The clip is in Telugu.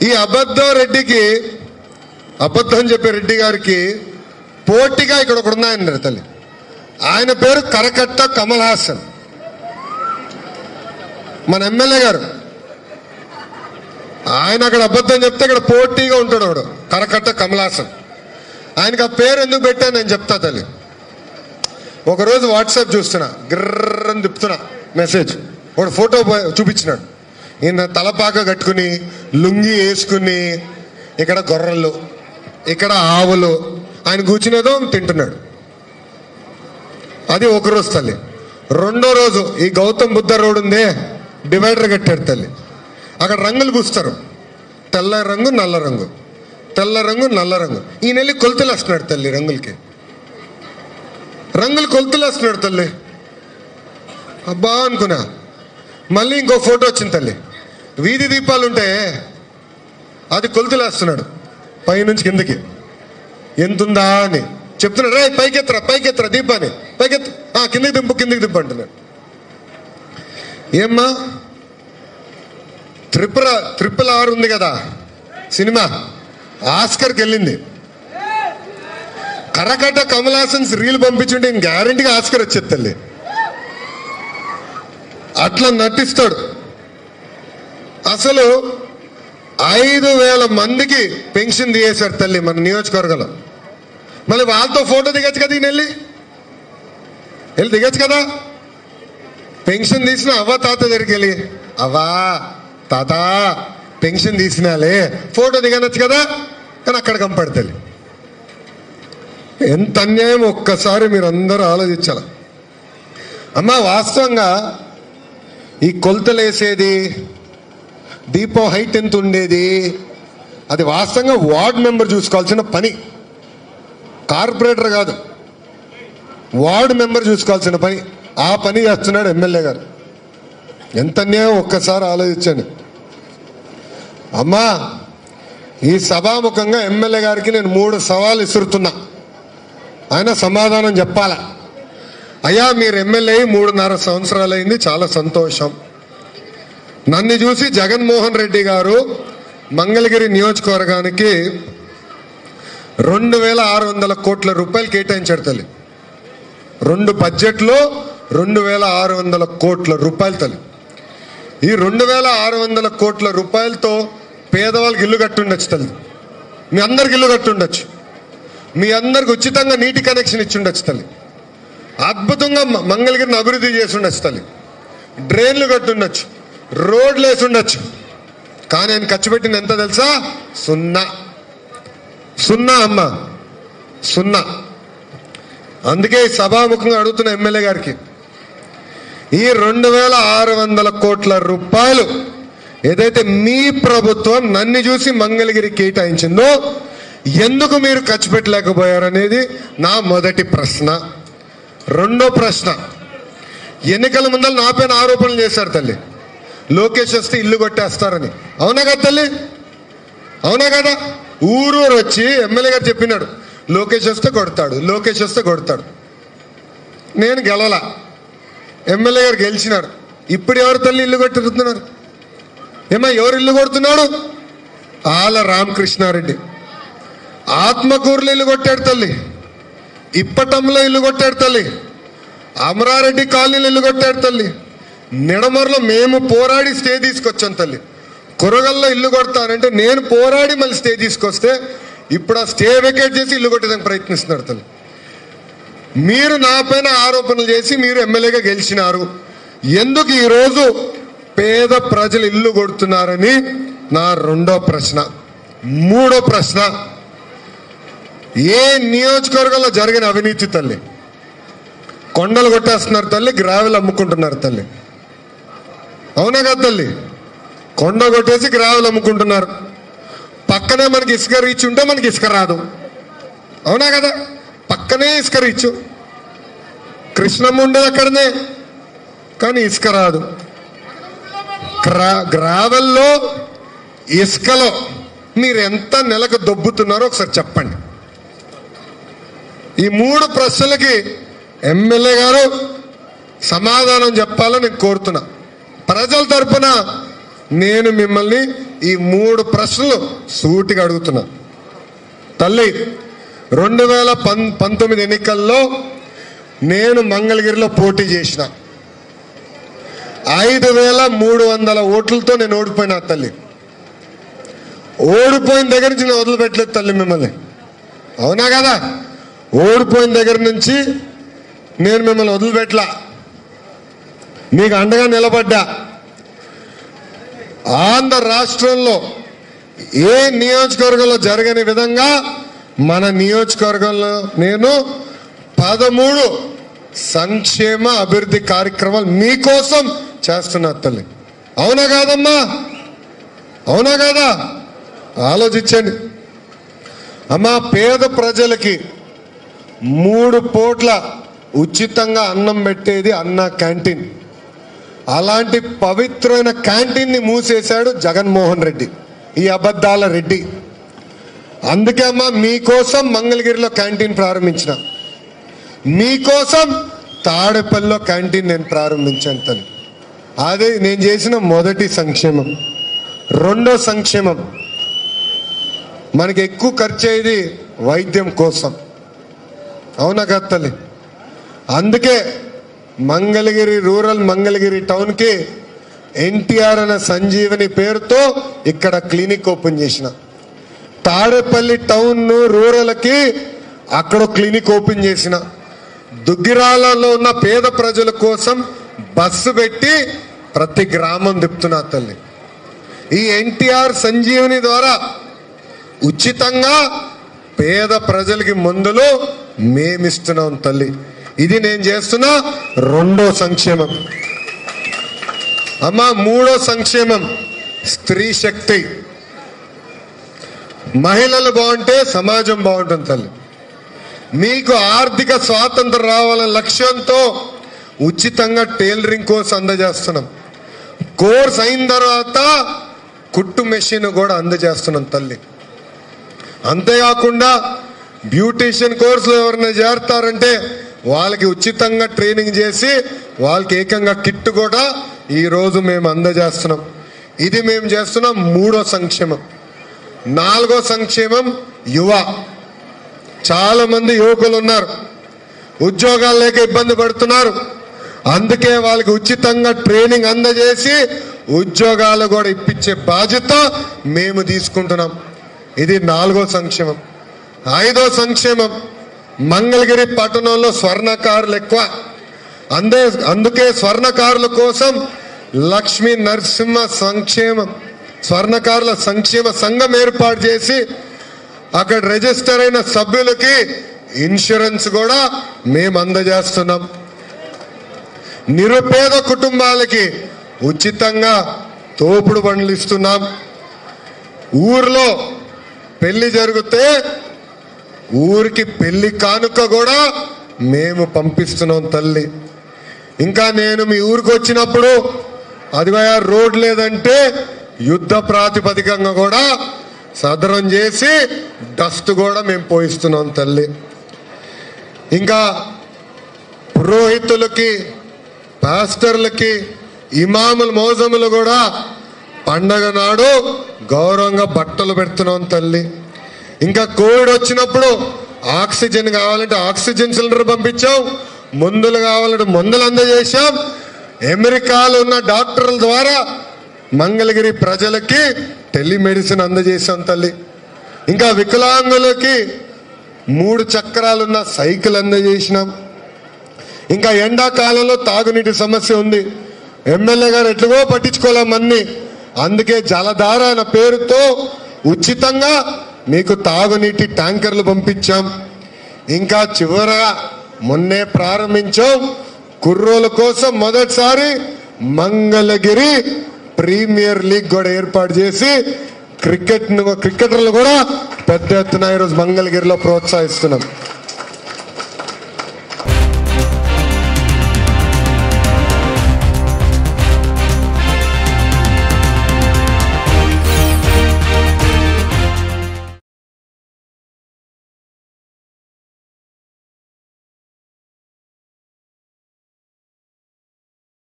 ఈ అబద్ధం రెడ్డికి అబద్ధం చెప్పే రెడ్డి గారికి పోటీగా ఇక్కడ ఒకడు ఉన్నాయన్నారు తల్లి ఆయన పేరు కరకట్ట కమల్ హాసన్ మన ఎమ్మెల్యే గారు ఆయన అక్కడ అబద్ధం చెప్తే ఇక్కడ పోటీగా ఉంటాడు ఒకడు కరకట్ట కమల్ హాసన్ ఆయనకి ఆ పేరు ఎందుకు పెట్టా నేను చెప్తా తల్లి ఒకరోజు వాట్సాప్ చూస్తున్నా గిర్రని తిప్పుతున్నా మెసేజ్ ఒక ఫోటో పో- చూపించినాడు ఈయన తలపాక కట్టుకుని లుంగి వేసుకుని ఇక్కడ గొర్రెలు ఇక్కడ ఆవులు ఆయన కూర్చునేదో తింటున్నాడు అది ఒక రోజు తల్లి రెండో రోజు ఈ గౌతమ్ బుద్ధ రోడ్ ఉందే డివైడర్ కట్టాడు తల్లి అక్కడ రంగులు పూస్తారు తెల్ల రంగు నల్ల రంగు తెల్ల రంగు నల్ల రంగు ఈయన వెళ్ళి కొలతలు వేస్తున్నాడు తల్లి రంగులకి రంగులు కొలతలు వేస్తున్నాడు తల్లి అబ్బా అనుకున్నా మళ్ళీ ఇంకో ఫోటో వచ్చింది తల్లి వీధి దీపాలు ఉంటే అది కొలతలు వేస్తున్నాడు పైనుంచి కిందకి ఎంతుందా అని చెప్తున్నాడు రే పైకెత్తరా పైకెత్తరా దీపాన్ని పైకెత్త ఆ, కిందకి దింపు కిందకి దింపు అంటున్నాడు ఏమ్మా త్రిపుర ట్రిపుల్ ఆర్ ఉంది కదా సినిమా ఆస్కర్కి వెళ్ళింది కరకట్ట కమల్ హాసన్స్ రీల్ పంపించుంటే గ్యారంటీగా ఆస్కర్ వచ్చేది తల్లి అట్లా నటిస్తాడు అసలు ఐదు వేల మందికి పెన్షన్ తీయేశారు తల్లి మన నియోజకవర్గంలో మళ్ళీ వాళ్ళతో ఫోటో దిగచ్చు కదా ఈయన వెళ్ళి వెళ్ళి దిగచ్చు కదా పెన్షన్ తీసిన అవ్వ తాత దగ్గరికి వెళ్ళి అవ్వా తాత పెన్షన్ తీసినాలే ఫోటో దిగనొచ్చు కదా కానీ అక్కడ కంపడతల్లి ఎంత అన్యాయం ఒక్కసారి మీరు అందరూ ఆలోచించాల అమ్మా వాస్తవంగా ఈ కొలతలేసేది దీపం హైట్ ఎంత ఉండేది అది వాస్తవంగా వార్డ్ మెంబర్ చూసుకోవాల్సిన పని కార్పొరేటర్ కాదు వార్డు మెంబర్ చూసుకోవాల్సిన పని ఆ పని చేస్తున్నాడు ఎమ్మెల్యే గారు ఎంత అన్యాయం ఒక్కసారి ఆలోచించండి అమ్మా ఈ సభాముఖంగా ఎమ్మెల్యే గారికి నేను మూడు సవాలు ఇసురుతున్నా ఆయన సమాధానం చెప్పాలా అయ్యా మీరు ఎమ్మెల్యే అయి మూడున్నర సంవత్సరాలు అయింది చాలా సంతోషం నన్ను చూసి జగన్మోహన్ రెడ్డి గారు మంగళగిరి నియోజకవర్గానికి రెండు వేల ఆరు వందల కోట్ల రూపాయలు కేటాయించాడు తల్లి రెండు బడ్జెట్లో రెండు వేల ఆరు వందల కోట్ల రూపాయలు తల్లి ఈ రెండు వేల ఆరు వందల కోట్ల రూపాయలతో పేదవాళ్ళకి ఇల్లు కట్టుండొచ్చు తల్లి మీ అందరికి ఇల్లు కట్టుండొచ్చు మీ అందరికి ఉచితంగా నీటి కనెక్షన్ ఇచ్చి ఉండొచ్చు తల్లి అద్భుతంగా మ- మంగళగిరిని అభివృద్ధి చేసి ఉండొచ్చు తల్లి డ్రైన్లు కట్టుండొచ్చు రోడ్లు వేసి ఉండొచ్చు కానీ ఆయన ఖర్చు పెట్టింది ఎంత తెలుసా సున్నా సున్నా అమ్మ సున్నా అందుకే ఈ సభాముఖంగా అడుగుతున్న ఎమ్మెల్యే గారికి ఈ రెండు వేల ఆరు వందల కోట్ల రూపాయలు ఏదైతే మీ ప్రభుత్వం నన్ను చూసి మంగళగిరి కేటాయించిందో ఎందుకు మీరు ఖర్చు పెట్టలేకపోయారనేది నా మొదటి ప్రశ్న రెండో ప్రశ్న ఎన్నికల ముందర నా పైన ఆరోపణలు చేశారు తల్లి లోకేష్ వస్తే ఇల్లు కొట్టేస్తారని అవునా కదా తల్లి అవునా కదా ఊరూరు వచ్చి ఎమ్మెల్యే గారు చెప్పినాడు లోకేష్ వస్తే కొడతాడు లోకేష్ వస్తే కొడతాడు నేను గెలవలా ఎమ్మెల్యే గారు గెలిచినాడు ఇప్పుడు ఎవరు తల్లి ఇల్లు కొట్టుతున్నారు ఏమా ఎవరు ఇల్లు కొడుతున్నాడు ఆల రామకృష్ణారెడ్డి ఆత్మకూరులో ఇల్లు కొట్టాడు తల్లి ఇప్పటంలో ఇల్లు కొట్టాడు తల్లి అమరారెడ్డి కాలనీలో ఇల్లు కొట్టాడు తల్లి నిడమర్లో మేము పోరాడి స్టే తీసుకొచ్చాం తల్లి కొరగల్లో ఇల్లు కొడతానంటే నేను పోరాడి మళ్ళీ స్టే తీసుకొస్తే ఇప్పుడు ఆ స్టే వెకేట్ చేసి ఇల్లు కొట్టడానికి ప్రయత్నిస్తున్నాడు తల్లి మీరు నా పైన ఆరోపణలు చేసి మీరు ఎమ్మెల్యేగా గెలిచినారు ఎందుకు ఈరోజు పేద ప్రజలు ఇల్లు కొడుతున్నారని నా రెండో ప్రశ్న మూడో ప్రశ్న ఏ నియోజకవర్గంలో జరిగిన అవినీతి తల్లి కొండలు కొట్టేస్తున్నారు తల్లి గ్రావెల్ అమ్ముకుంటున్నారు తల్లి అవునా కదా తల్లి కొండ కొట్టేసి గ్రావెల్ అమ్ముకుంటున్నారు పక్కనే మనకి ఇసుక రీచ్ ఉంటే మనకి ఇసుక రాదు అవునా కదా పక్కనే ఇసుక రీచ్ కృష్ణమ్మ ఉండేది అక్కడనే కానీ ఇసుక రాదు గ్రా గ్రావెల్లో ఇసుకలో మీరు ఎంత నెలకు దొబ్బుతున్నారో ఒకసారి చెప్పండి ఈ మూడు ప్రశ్నలకి ఎమ్మెల్యే గారు సమాధానం చెప్పాలని నేను కోరుతున్నా ప్రజల తరపున నేను మిమ్మల్ని ఈ మూడు ప్రశ్నలు సూటిగా అడుగుతున్నా తల్లి రెండు వేల పం పంతొమ్మిది ఎన్నికల్లో నేను మంగళగిరిలో పోటీ చేసిన ఐదు వేల మూడు వందల ఓట్లతో నేను ఓడిపోయినా తల్లి ఓడిపోయిన దగ్గర నుంచి నేను వదిలిపెట్టలేదు తల్లి మిమ్మల్ని అవునా కదా ఓడిపోయిన దగ్గర నుంచి నేను మిమ్మల్ని వదిలిపెట్టలా మీకు అండగా నిలబడ్డా ఆంధ్ర రాష్ట్రంలో ఏ నియోజకవర్గంలో జరగని విధంగా మన నియోజకవర్గంలో నేను పదమూడు సంక్షేమ అభివృద్ధి కార్యక్రమాలు మీకోసం చేస్తున్నా తల్లి అవునా కాదమ్మా అవునా కాదా ఆలోచించండి అమ్మా పేద ప్రజలకి మూడు పూట్ల ఉచితంగా అన్నం పెట్టేది అన్న క్యాంటీన్ అలాంటి పవిత్రమైన క్యాంటీన్ని మూసేశాడు జగన్మోహన్ రెడ్డి ఈ అబద్ధాల రెడ్డి అందుకే అమ్మా మీకోసం మంగళగిరిలో క్యాంటీన్ ప్రారంభించిన మీకోసం తాడేపల్లిలో క్యాంటీన్ నేను ప్రారంభించాను తను అదే నేను చేసిన మొదటి సంక్షేమం రెండో సంక్షేమం మనకి ఎక్కువ ఖర్చు అయ్యేది వైద్యం కోసం అవునా కదా తల్లి అందుకే మంగళగిరి రూరల్ మంగళగిరి టౌన్కి ఎన్టీఆర్ అనే సంజీవని పేరుతో ఇక్కడ క్లినిక్ ఓపెన్ చేసిన తాడేపల్లి టౌన్ రూరల్కి అక్కడ క్లినిక్ ఓపెన్ చేసిన దుగ్గిరాలలో ఉన్న పేద ప్రజల కోసం బస్సు పెట్టి ప్రతి గ్రామం తిప్పుతున్నా తల్లి ఈ ఎన్టీఆర్ సంజీవని ద్వారా ఉచితంగా పేద ప్రజలకి మందులు మేమిస్తున్నాం తల్లి ఇది నేను చేస్తున్న రెండో సంక్షేమం అమ్మ మూడో సంక్షేమం స్త్రీ శక్తి మహిళలు బాగుంటే సమాజం బాగుంటుంది తల్లి మీకు ఆర్థిక స్వాతంత్రం రావాలనే లక్ష్యంతో ఉచితంగా టైలరింగ్ కోర్స్ అందజేస్తున్నాం కోర్స్ అయిన తర్వాత కుట్టు మెషిన్ కూడా అందజేస్తున్నాం తల్లి అంతేకాకుండా బ్యూటీషియన్ కోర్సులో ఎవరైనా చేరతారంటే వాళ్ళకి ఉచితంగా ట్రైనింగ్ చేసి వాళ్ళకి ఏకంగా కిట్ కూడా ఈరోజు మేము అందజేస్తున్నాం ఇది మేము చేస్తున్నాం మూడో సంక్షేమం నాలుగో సంక్షేమం యువ చాలా మంది యువకులు ఉన్నారు ఉద్యోగాలు లేక ఇబ్బంది పడుతున్నారు అందుకే వాళ్ళకి ఉచితంగా ట్రైనింగ్ అందజేసి ఉద్యోగాలు కూడా ఇప్పించే బాధ్యత మేము తీసుకుంటున్నాం ఇది నాలుగో సంక్షేమం ఐదో సంక్షేమం మంగళగిరి పట్టణంలో స్వర్ణకారులు ఎక్కువ అందే అందుకే స్వర్ణకారుల కోసం లక్ష్మీ నరసింహ సంక్షేమం స్వర్ణకారుల సంక్షేమ సంఘం ఏర్పాటు చేసి అక్కడ రిజిస్టర్ అయిన సభ్యులకి ఇన్సూరెన్స్ కూడా మేము అందజేస్తున్నాం నిరుపేద కుటుంబాలకి ఉచితంగా తోపుడు బండ్లు ఇస్తున్నాం ఊర్లో పెళ్లి జరిగితే ఊరికి పెళ్లి కానుక కూడా మేము పంపిస్తున్నాం తల్లి ఇంకా నేను మీ ఊరికి వచ్చినప్పుడు అదిగో రోడ్ లేదంటే యుద్ధ ప్రాతిపదికంగా కూడా సదరం చేసి డస్ట్ కూడా మేము పోయిస్తున్నాం తల్లి ఇంకా పురోహితులకి పాస్టర్లకి ఇమాముల మోజములు కూడా పండగ నాడు గౌరవంగా బట్టలు పెడుతున్నాం తల్లి ఇంకా కోవిడ్ వచ్చినప్పుడు ఆక్సిజన్ కావాలంటే ఆక్సిజన్ సిలిండర్ పంపించాం మందులు కావాలంటే మందులు అందజేశాం అమెరికాలో ఉన్న డాక్టర్ల ద్వారా మంగళగిరి ప్రజలకి టెలిమెడిసిన్ అందజేశాం తల్లి ఇంకా వికలాంగులకి మూడు చక్రాలున్న సైకిల్ అందజేసినాం ఇంకా ఎండాకాలంలో తాగునీటి సమస్య ఉంది ఎమ్మెల్యే గారు ఎట్లుగో పట్టించుకోలేమన్ని అందుకే జలధార అన్న పేరుతో ఉచితంగా మీకు తాగునీటి ట్యాంకర్లు పంపించాం ఇంకా చివరగా మొన్నే ప్రారంభించాం కుర్రోల కోసం మొదటిసారి మంగళగిరి ప్రీమియర్ లీగ్ కూడా ఏర్పాటు చేసి క్రికెట్ క్రికెటర్లు కూడా పెద్ద ఎత్తున ఈరోజు మంగళగిరిలో ప్రోత్సహిస్తున్నాం